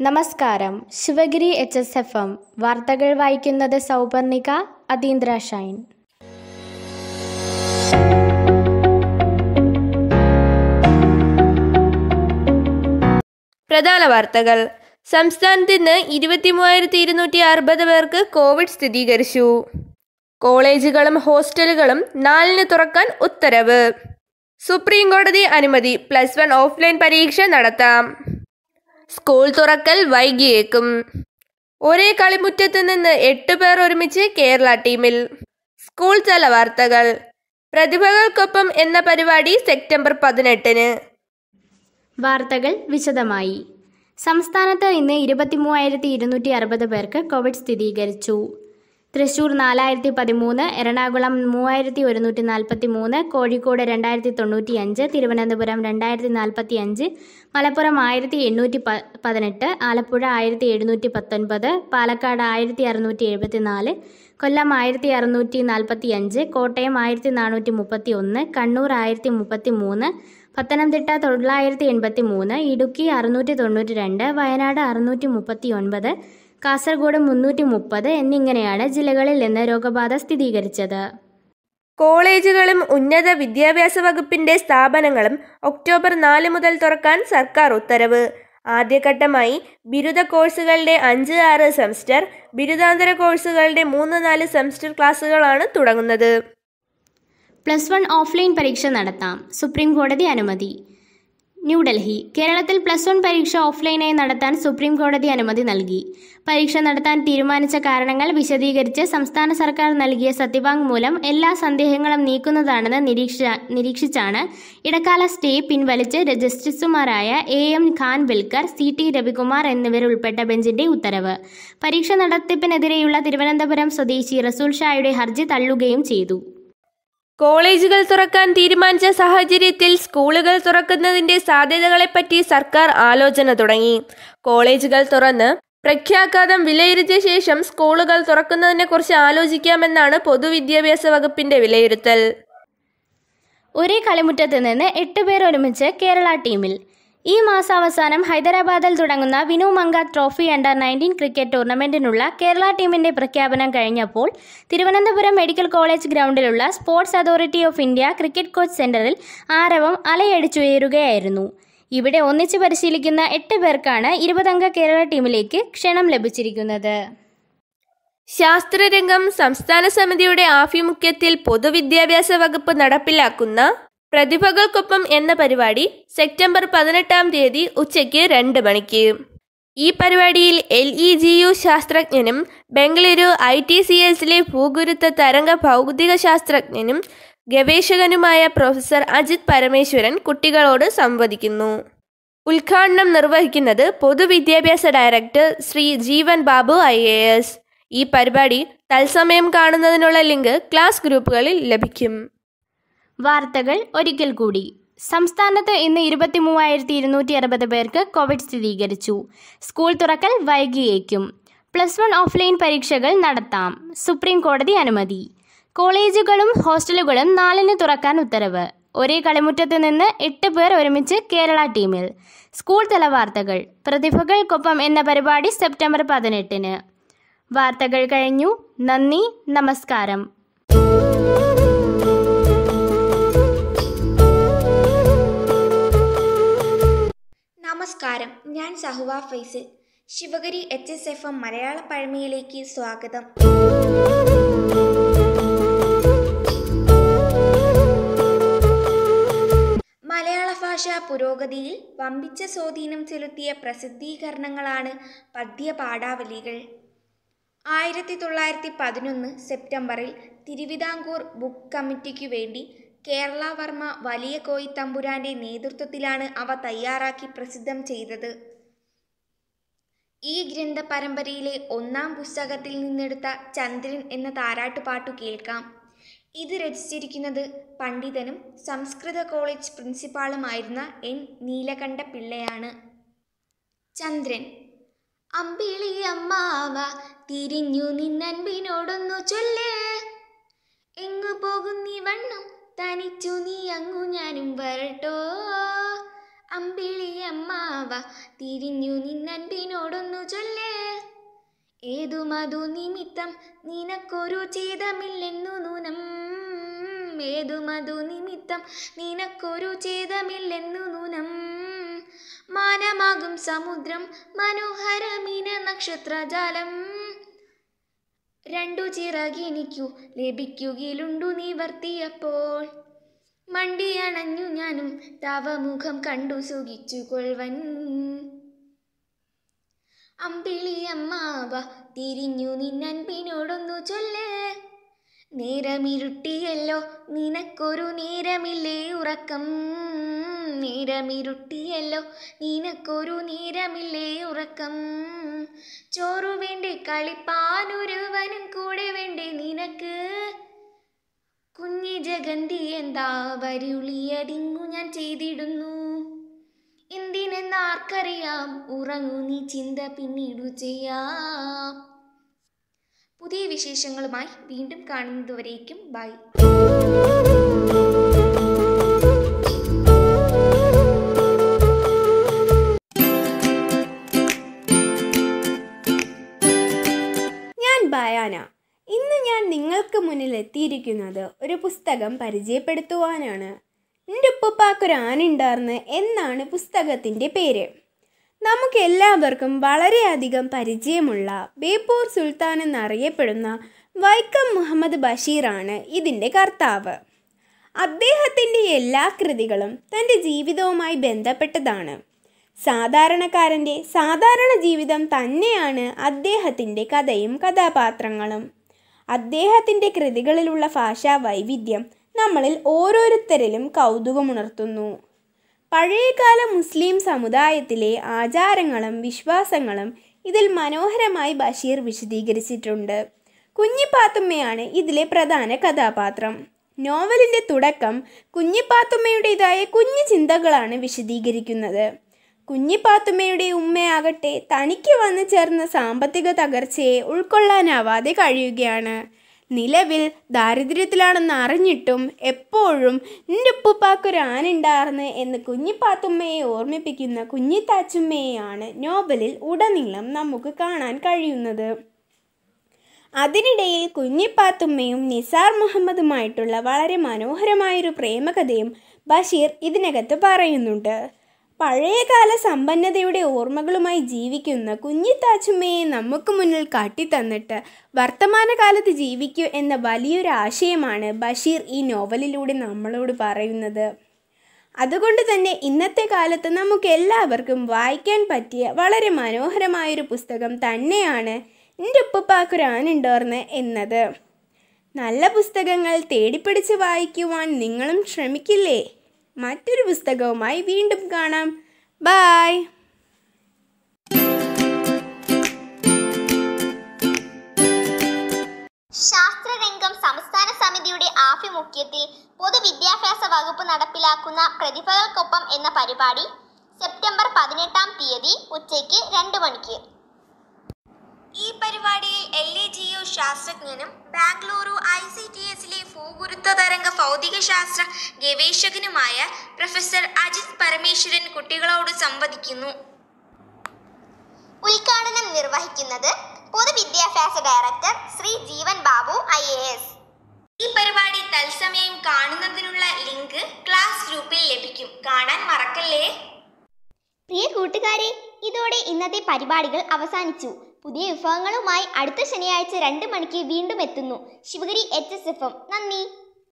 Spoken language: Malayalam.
നമസ്കാരം Sivagiri H S F M വാർത്തകൾ വായിക്കുന്നത് സൗപർണിക അതീന്ദ്ര ഷൈൻ പ്രധാന വാർത്തകൾ സംസ്ഥാനത്ത് ഇന്ന് ഇരുപത്തി മൂവായിരത്തി ഇരുന്നൂറ്റി അറുപത് പേർക്ക് കോവിഡ് സ്ഥിരീകരിച്ചു കോളേജുകളും ഹോസ്റ്റലുകളും നാലിന് തുറക്കാൻ ഉത്തരവ് സുപ്രീം കോടതി അനുമതി പ്ലസ് വൺ ഓഫ്ലൈൻ പരീക്ഷ നടത്താം സ്കൂൾ തുറക്കൽ വൈകിയേക്കും ഒരേ കളിമുറ്റത്ത് നിന്ന് എട്ട് പേർ ഒരുമിച്ച് കേരള ടീമിൽ സ്കൂൾ തല വാർത്തകൾ പ്രതിഭകൾക്കൊപ്പം എന്ന പരിപാടി സെപ്റ്റംബർ പതിനെട്ടിന് വാർത്തകൾ വിശദമായി സംസ്ഥാനത്ത് ഇന്ന് ഇരുപത്തി മൂവായിരത്തി ഇരുന്നൂറ്റി അറുപത് പേർക്ക് കോവിഡ് സ്ഥിരീകരിച്ചു തൃശൂർ നാലായിരത്തി പതിമൂന്ന് എറണാകുളം മൂവായിരത്തി ഒരുന്നൂറ്റി നാൽപ്പത്തി മൂന്ന് കോഴിക്കോട് രണ്ടായിരത്തി തൊണ്ണൂറ്റി അഞ്ച് തിരുവനന്തപുരം രണ്ടായിരത്തി നാൽപ്പത്തി അഞ്ച് മലപ്പുറം ആയിരത്തി എണ്ണൂറ്റി പ പതിനെട്ട് ആലപ്പുഴ ആയിരത്തി എഴുന്നൂറ്റി പത്തൊൻപത് പാലക്കാട് ആയിരത്തി അറുന്നൂറ്റി എഴുപത്തി നാല് കൊല്ലം ആയിരത്തി അറുന്നൂറ്റി നാൽപ്പത്തി അഞ്ച് കോട്ടയം ആയിരത്തി നാനൂറ്റി മുപ്പത്തി ഒന്ന് കണ്ണൂർ ആയിരത്തി മുപ്പത്തി മൂന്ന് പത്തനംതിട്ട തൊള്ളായിരത്തി എൺപത്തി മൂന്ന് ഇടുക്കി അറുന്നൂറ്റി തൊണ്ണൂറ്റി രണ്ട് വയനാട് അറുന്നൂറ്റി മുപ്പത്തി ഒൻപത് കാസർഗോഡ് മുന്നൂറ്റി മുപ്പത് എന്നിങ്ങനെയാണ് ജില്ലകളിൽ നിന്ന് രോഗബാധ സ്ഥിരീകരിച്ചത് കോളേജുകളും ഉന്നത വിദ്യാഭ്യാസ വകുപ്പിന്റെ സ്ഥാപനങ്ങളും ഒക്ടോബർ നാല് മുതൽ തുറക്കാൻ സർക്കാർ ഉത്തരവ് ആദ്യഘട്ടമായി ബിരുദ കോഴ്സുകളുടെ അഞ്ച് ആറ് സെമസ്റ്റർ ബിരുദാന്തര കോഴ്സുകളുടെ മൂന്ന് നാല് സെമസ്റ്റർ ക്ലാസുകളാണ് തുടങ്ങുന്നത് പ്ലസ് വൺ ഓഫ്ലൈൻ പരീക്ഷ നടത്താം സുപ്രീം കോടതി അനുമതി ന്യൂഡൽഹി കേരളത്തിൽ പ്ലസ് വൺ പരീക്ഷ ഓഫ്ലൈനായി നടത്താൻ സുപ്രീം കോടതി അനുമതി നൽകി പരീക്ഷ നടത്താൻ തീരുമാനിച്ച കാരണങ്ങൾ വിശദീകരിച്ച് സംസ്ഥാന സർക്കാർ നൽകിയ സത്യവാങ്മൂലം എല്ലാ സന്ദേഹങ്ങളും നീക്കുന്നതാണെന്ന് നിരീക്ഷ നിരീക്ഷിച്ചാണ് ഇടക്കാല സ്റ്റേ പിൻവലിച്ച് ജസ്റ്റിസുമാരായ A M Khanwilkar C T Ravikumar എന്നിവരുൾപ്പെട്ട ബെഞ്ചിന്റെ ഉത്തരവ് പരീക്ഷ നടത്തിപ്പിനെതിരെയുള്ള തിരുവനന്തപുരം സ്വദേശി റസൂൽ ഷായുടെ ഹർജി തള്ളുകയും ചെയ്തു കോളേജുകൾ തുറക്കാൻ തീരുമാനിച്ച സാഹചര്യത്തിൽ സ്കൂളുകൾ തുറക്കുന്നതിന്റെ സാധ്യതകളെപ്പറ്റി സർക്കാർ ആലോചന തുടങ്ങി കോളേജുകൾ തുറന്ന് പ്രഖ്യാഘാതം വിലയിരുത്തിയ ശേഷം സ്കൂളുകൾ തുറക്കുന്നതിനെക്കുറിച്ച് ആലോചിക്കാമെന്നാണ് പൊതുവിദ്യാഭ്യാസ വകുപ്പിന്റെ വിലയിരുത്തൽ ഒരേ കളിമുറ്റത്ത് നിന്ന് എട്ട് പേർ ഒരുമിച്ച് കേരള ടീമിൽ ഈ മാസാവസാനം ഹൈദരാബാദിൽ തുടങ്ങുന്ന Vinoo Mankad trophy under nineteen cricket ടൂർണമെന്റിനുള്ള കേരള ടീമിന്റെ പ്രഖ്യാപനം കഴിഞ്ഞപ്പോൾ തിരുവനന്തപുരം മെഡിക്കൽ കോളേജ് ഗ്രൗണ്ടിലുള്ള sports authority of India cricket coach സെന്ററിൽ ആരവം അലയടിച്ചുയരുകയായിരുന്നു ഇവിടെ ഒന്നിച്ച് പരിശീലിക്കുന്ന എട്ട് പേർക്കാണ് ഇരുപതംഗ കേരള ടീമിലേക്ക് ക്ഷണം ലഭിച്ചിരിക്കുന്നത് ശാസ്ത്രരംഗം സംസ്ഥാന സമിതിയുടെ ആഭിമുഖ്യത്തിൽ പൊതുവിദ്യാഭ്യാസ വകുപ്പ് നടപ്പിലാക്കുന്ന പ്രതിഭകൾക്കൊപ്പം എന്ന പരിപാടി സെപ്റ്റംബർ പതിനെട്ടാം തീയതി ഉച്ചയ്ക്ക് രണ്ട് മണിക്ക് ഈ പരിപാടിയിൽ എൽ ഇ ജി യു ശാസ്ത്രജ്ഞനും ബംഗളൂരു ഐ ടി സി എസിലെ ഭൂഗുരുത്വ തരംഗ ഭൗതിക ശാസ്ത്രജ്ഞനും ഗവേഷകനുമായ പ്രൊഫസർ അജിത് പരമേശ്വരൻ കുട്ടികളോട് സംവദിക്കുന്നു ഉദ്ഘാടനം നിർവഹിക്കുന്നത് പൊതുവിദ്യാഭ്യാസ director Shri Jeevan Babu I A S ഈ പരിപാടി തത്സമയം കാണുന്നതിനുള്ള ലിങ്ക് ക്ലാസ് ഗ്രൂപ്പുകളിൽ ലഭിക്കും വാർത്തകൾ ഒരിക്കൽ കൂടി സംസ്ഥാനത്ത് ഇന്ന് ഇരുപത്തി മൂവായിരത്തി ഇരുന്നൂറ്റി അറുപത് പേർക്ക് കോവിഡ് സ്ഥിരീകരിച്ചു സ്കൂൾ തുറക്കൽ വൈകിയേക്കും പ്ലസ് വൺ ഓഫ്ലൈൻ പരീക്ഷകൾ നടത്താം സുപ്രീം കോടതി അനുമതി കോളേജുകളും ഹോസ്റ്റലുകളും നാലിന് തുറക്കാൻ ഉത്തരവ് ഒരേ കളിമുറ്റത്ത് നിന്ന് എട്ട് പേർ ഒരുമിച്ച് കേരള ടീമിൽ സ്കൂൾ തല വാർത്തകൾ പ്രതിഭകൾക്കൊപ്പം എന്ന പരിപാടി സെപ്റ്റംബർ പതിനെട്ടിന് വാർത്തകൾ കഴിഞ്ഞു നന്ദി നമസ്കാരം നമസ്കാരം ഞാൻ Sahva Faisil Sivagiri H S F M മലയാള പഴമയിലേക്ക് സ്വാഗതം മലയാള ഭാഷ പുരോഗതിയിൽ വമ്പിച്ച സ്വാധീനം ചെലുത്തിയ പ്രസിദ്ധീകരണങ്ങളാണ് പദ്യ പാഠാവലികൾ ആയിരത്തി തൊള്ളായിരത്തി പതിനൊന്ന് സെപ്റ്റംബറിൽ തിരുവിതാംകൂർ ബുക്ക് കമ്മിറ്റിക്കു വേണ്ടി കേരള വർമ്മ വലിയ കോയി തമ്പുരാന്റെ നേതൃത്വത്തിലാണ് അവ തയ്യാറാക്കി പ്രസിദ്ധം ചെയ്തത് ഈ ഗ്രന്ഥ പരമ്പരയിലെ ഒന്നാം പുസ്തകത്തിൽ നിന്നെടുത്ത ചന്ദ്രൻ എന്ന താരാട്ടുപാട്ടു കേൾക്കാം ഇത് രചിച്ചിരിക്കുന്നത് പണ്ഡിതനും സംസ്കൃത കോളേജ് പ്രിൻസിപ്പാളുമായിരുന്ന എൻ നീലകണ്ഠ പിള്ളയാണ് ചന്ദ്രൻ അമ്പിളി അമ്മാവ തിരിഞ്ഞു നിന്നൻപിനോടൊന്നു ചൊല്ലേ എങ്ങു പോകുന്നീ വണ്ണം തനിച്ചു നീ അങ്ങു ഞാനും വരട്ടോ അമ്പിളിയമ്മാവ തിരിഞ്ഞു നിന്നൻപിനോടൊന്നു ചൊല്ല് ഏതു മധു നിമിത്തം നിനക്കൊരു ഛേദമില്ലെന്നു നൂനം ഏതു മധു നിമിത്തം നിനക്കൊരു ഛേദമില്ലെന്നു നൂനം മാനമാകും സമുദ്രം മനോഹരമീന നക്ഷത്രജാലം രണ്ടു ചിറകെനിക്കു ലഭിക്കുകയിലുണ്ടു നിവർത്തിയപ്പോൾ മണ്ടിയണഞ്ഞു ഞാനും തവ മുഖം കണ്ടു സുഖിച്ചു കൊൾവൻ അമ്പിളിയമ്മാവ തിരിഞ്ഞു നിന്നൻപിനോടൊന്നു ചൊല്ല് നേരമിരുട്ടിയല്ലോ നിനക്കൊരു നേരമില്ലേ ഉറക്കം നേരമിരുട്ടിയല്ലോ നിനക്കൊരു നേരമില്ലേ ഉറക്കം ചോറു വേണ്ടേ കളിപ്പാനൊരുവനും കൂടെ വേണ്ടേ നിനക്ക് കുഞ്ഞി ജഗന്തി എന്താ വരുളിയതിങ്ങു ഞാൻ ചെയ്തിടുന്നു എന്തിനെന്നാർക്കറിയാം ഉറങ്ങു നീ ചിന്ത പിന്നീടു ചെയ്യാം പുതിയ വിശേഷങ്ങളുമായി വീണ്ടും കാണുന്നതുവരേക്കും ബൈ ഞാൻ ബയാന ഇന്ന് ഞാൻ നിങ്ങൾക്ക് മുന്നിൽ എത്തിയിരിക്കുന്നത് ഒരു പുസ്തകം പരിചയപ്പെടുത്തുവാനാണ് എൻ്റെ ഉപ്പപ്പാക്കൊരു ആനുണ്ടാർന്ന് എന്നാണ് പുസ്തകത്തിൻ്റെ പേര് നമുക്ക് എല്ലാവർക്കും വളരെയധികം പരിചയമുള്ള ബേപ്പൂർ സുൽത്താൻ എന്നറിയപ്പെടുന്ന വൈക്കം മുഹമ്മദ് ബഷീറാണ് ഇതിൻ്റെ കർത്താവ് അദ്ദേഹത്തിൻ്റെ എല്ലാ കൃതികളും തൻ്റെ ജീവിതവുമായി ബന്ധപ്പെട്ടതാണ് സാധാരണക്കാരൻ്റെ സാധാരണ ജീവിതം തന്നെയാണ് അദ്ദേഹത്തിൻ്റെ കഥയും കഥാപാത്രങ്ങളും അദ്ദേഹത്തിൻ്റെ കൃതികളിലുള്ള ഭാഷാ വൈവിധ്യം നമ്മളിൽ ഓരോരുത്തരിലും കൗതുകമുണർത്തുന്നു പഴയകാല മുസ്ലിം സമുദായത്തിലെ ആചാരങ്ങളും വിശ്വാസങ്ങളും ഇതിൽ മനോഹരമായി ബഷീർ വിശദീകരിച്ചിട്ടുണ്ട് കുഞ്ഞിപ്പാത്തുമ്മയാണ് ഇതിലെ പ്രധാന കഥാപാത്രം നോവലിൻ്റെ തുടക്കം കുഞ്ഞിപ്പാത്തുമ്മയുടേതായ കുഞ്ഞു ചിന്തകളാണ് വിശദീകരിക്കുന്നത് കുഞ്ഞിപ്പാത്തുമ്മയുടെ ഉമ്മയാകട്ടെ തനിക്ക് വന്നു ചേർന്ന സാമ്പത്തിക തകർച്ചയെ ഉൾക്കൊള്ളാനാവാതെ കഴിയുകയാണ് നിലവിൽ ദാരിദ്ര്യത്തിലാണെന്ന് അറിഞ്ഞിട്ടും എപ്പോഴും എൻ്റെ ഉപ്പുപ്പാക്കൊരു ആനുണ്ടാർന്ന് എന്ന് കുഞ്ഞിപ്പാത്തുമ്മയെ ഓർമ്മിപ്പിക്കുന്ന കുഞ്ഞിത്താച്ചുമ്മയെയാണ് നോവലിൽ ഉടനീളം നമുക്ക് കാണാൻ കഴിയുന്നത് അതിനിടയിൽ കുഞ്ഞിപ്പാത്തുമ്മയും നിസാർ മുഹമ്മദുമായിട്ടുള്ള വളരെ മനോഹരമായൊരു പ്രേമകഥയും ബഷീർ ഇതിനകത്ത് പറയുന്നുണ്ട് പഴയകാല സമ്പന്നതയുടെ ഓർമ്മകളുമായി ജീവിക്കുന്ന കുഞ്ഞിത്താച്ചുമ്മയെ നമുക്ക് മുന്നിൽ കാട്ടിത്തന്നിട്ട് വർത്തമാനകാലത്ത് ജീവിക്കൂ എന്ന വലിയൊരു ആശയമാണ് ബഷീർ ഈ നോവലിലൂടെ നമ്മളോട് പറയുന്നത് അതുകൊണ്ട് തന്നെ ഇന്നത്തെ കാലത്ത് നമുക്ക് എല്ലാവർക്കും വായിക്കാൻ പറ്റിയ വളരെ മനോഹരമായൊരു പുസ്തകം തന്നെയാണ് എൻ്റെ ഉപ്പപ്പാക്കൊരാനുണ്ടോർന്ന് എന്നത് നല്ല പുസ്തകങ്ങൾ തേടിപ്പിടിച്ച് വായിക്കുവാൻ നിങ്ങളും ശ്രമിക്കില്ലേ മറ്റൊരു പുസ്തകവുമായി വീണ്ടും കാണാം ബായ് ശാസ്ത്രരംഗം സംസ്ഥാന സമിതിയുടെ ആഭിമുഖ്യത്തിൽ പൊതുവിദ്യാഭ്യാസ വകുപ്പ് നടപ്പിലാക്കുന്ന പ്രതിഭകൾക്കൊപ്പം എന്ന പരിപാടി സെപ്റ്റംബർ പതിനെട്ടാം തീയതി ഉച്ചയ്ക്ക് രണ്ട് മണിക്ക് ഈ പരിപാടിയിൽ എൽ എ ജി യു ശാസ്ത്രജ്ഞനും ബാംഗ്ലൂരു ഐ സി ടി എസിലെ ഭൂഗുരുത്വ തരംഗ ഭൗതികശാസ്ത്ര ഗവേഷകനുമായ പ്രൊഫസർ അജിത് പരമേശ്വരൻ കുട്ടികളോട് സംവദിക്കുന്നു ഉദ്ഘാടനം നിർവഹിക്കുന്നത് പൊതുവിദ്യാഭ്യാസ director Shri Jeevan Babu I A S ഈ പരിപാടി തത്സമയം കാണുന്നതിനുള്ള ലിങ്ക് ക്ലാസ് ഗ്രൂപ്പിൽ ലഭിക്കും കാണാൻ മറക്കല്ലേ പ്രിയ കൂട്ടുകാരെ ഇതോടെ ഇന്നത്തെ പരിപാടികൾ അവസാനിച്ചു പുതിയ വിഭവങ്ങളുമായി അടുത്ത ശനിയാഴ്ച രണ്ട് മണിക്ക് വീണ്ടും എത്തുന്നു Sivagiri H S F M നന്ദി